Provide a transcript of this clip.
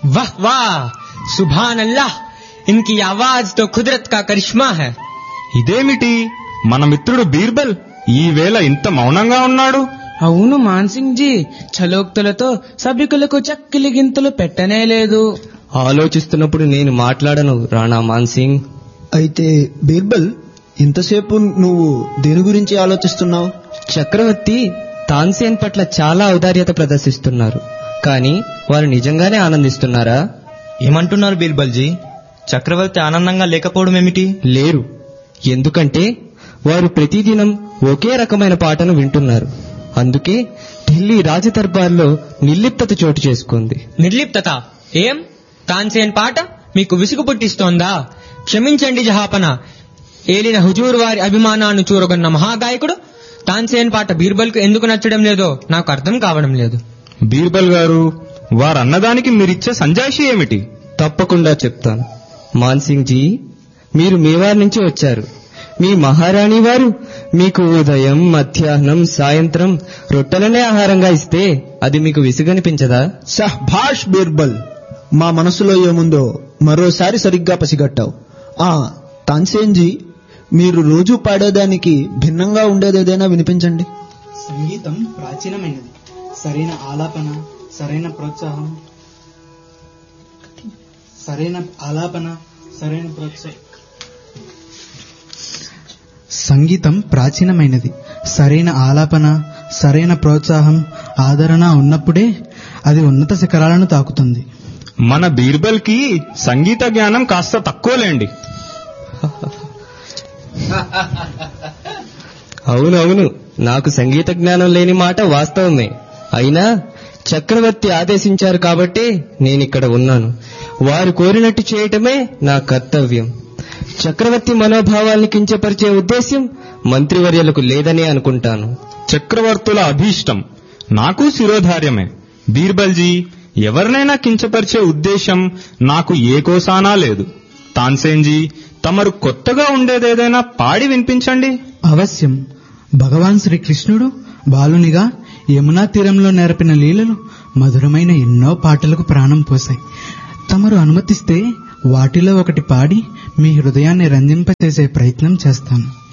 वाह वाह सुभान अल्लाह इनकी आवाज तो कुदरत का करिश्मा है ఇదేమిటి మన మిత్రుడు బీర్బల్ ఈ వేళ ఇంత మౌనంగా ఉన్నాడు అవును మాన్సింగ్ జీ చలోక్తులతో సభికులకు చక్కిలి గింతలు పెట్టనే లేదు ఆలోచిస్తున్నప్పుడు నేను మాట్లాడను రాణా మాన్సింగ్ అయితే బీర్బల్ ఇంతసేపు నువ్వు దేని గురించి ఆలోచిస్తున్నావు చక్రవర్తి తాన్సేన్ పట్ల చాలా ఔదార్యత ప్రదర్శిస్తున్నారు కానీ వారు నిజంగానే ఆనందిస్తున్నారా ఏమంటున్నారు బీర్బల్జీ చక్రవర్తి ఆనందంగా లేకపోవడం ఏమిటి లేరు ఎందుకంటే వారు ప్రతిదినం ఒకే రకమైన పాటను వింటున్నారు అందుకే ఢిల్లీ రాజదర్బార్లో నిర్లిప్తత చోటు చేసుకుంది నిర్లిప్తత ఏం తాన్సేన్ పాట మీకు విసుగు పుట్టిస్తోందా క్షమించండి జహాపన ఏలిన హుజూర్ వారి అభిమానాన్ని చూరగొన్న మహాగాయకుడు తాన్సేన్ పాట బీర్బల్కు ఎందుకు నచ్చడం లేదో నాకు అర్థం కావడం లేదు బీర్బల్ గారు వారన్నదానికి మీరిచ్చే సంజాయిషి ఏమిటి తప్పకుండా చెప్తాను మాన్సింగ్ జీ మీరు మేవార్ నుంచి వచ్చారు మీ మహారాణి వారు మీకు ఉదయం మధ్యాహ్నం సాయంత్రం రొట్టెలనే ఆహారంగా ఇస్తే అది మీకు విసుగనిపించదా సహ్భాష్ బీర్బల్ మా మనసులో ఏముందో మరోసారి సరిగ్గా పసిగట్టావు ఆ తాన్సేన్జీ మీరు రోజు పాడేదానికి భిన్నంగా ఉండేదేదైనా వినిపించండి సంగీతం ప్రాచీనమైనది సరైన ఆలాపన సరైన ప్రోత్సాహం సరైన ఆలాపన సరైన ప్రోత్సాహం సంగీతం ప్రాచీనమైనది సరైన ఆలాపన సరైన ప్రోత్సాహం ఆదరణ ఉన్నప్పుడే అది ఉన్నత శిఖరాలను తాకుతుంది మన బీర్బల్ కి సంగీత జ్ఞానం కాస్త తక్కువలేండి అవునవును నాకు సంగీత జ్ఞానం లేని మాట వాస్తవమే అయినా చక్రవర్తి ఆదేశించారు కాబట్టి నేనిక్కడ ఉన్నాను వారు కోరినట్టు చేయటమే నా కర్తవ్యం చక్రవర్తి మనోభావాల్ని కించపరిచే ఉద్దేశ్యం మంత్రివర్యులకు లేదని అనుకుంటాను చక్రవర్తుల అభీష్టం నాకు శిరోధార్యమే బీర్బల్జీ ఎవరినైనా కించపరిచే ఉద్దేశం నాకు ఏ కోసానా లేదు తాన్సేన్జీ తమరు కొత్తగా ఉండేదేదైనా పాడి వినిపించండి అవశ్యం భగవాన్ శ్రీకృష్ణుడు బాలునిగా యమునా తీరంలో నేర్పిన లీలలు మధురమైన ఎన్నో పాటలకు ప్రాణం పోశాయి తమరు అనుమతిస్తే వాటిలో ఒకటి పాడి మీ హృదయాన్ని రంజింపచేసే ప్రయత్నం చేస్తాను